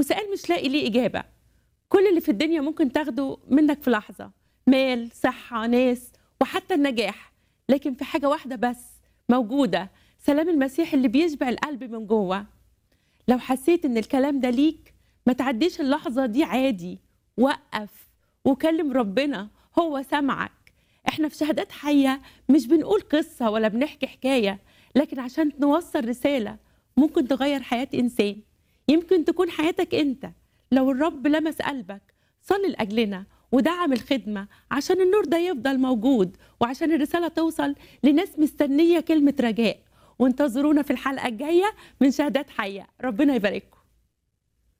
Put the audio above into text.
وسؤال مش لاقي ليه إجابة كل اللي في الدنيا ممكن تاخده منك في لحظة مال صحة ناس وحتى النجاح لكن في حاجة واحدة بس موجودة سلام المسيح اللي بيشبع القلب من جوه لو حسيت ان الكلام ده ليك ما تعديش اللحظة دي عادي وقف وكلم ربنا هو سمعك احنا في شهادات حية مش بنقول قصة ولا بنحكي حكاية لكن عشان نوصل رسالة ممكن تغير حياة إنسان يمكن تكون حياتك أنت لو الرب لمس قلبك صلي لأجلنا ودعم الخدمة عشان النور ده يفضل موجود وعشان الرسالة توصل لناس مستنية كلمة رجاء وانتظرونا في الحلقة الجاية من شهادات حية ربنا يبارككم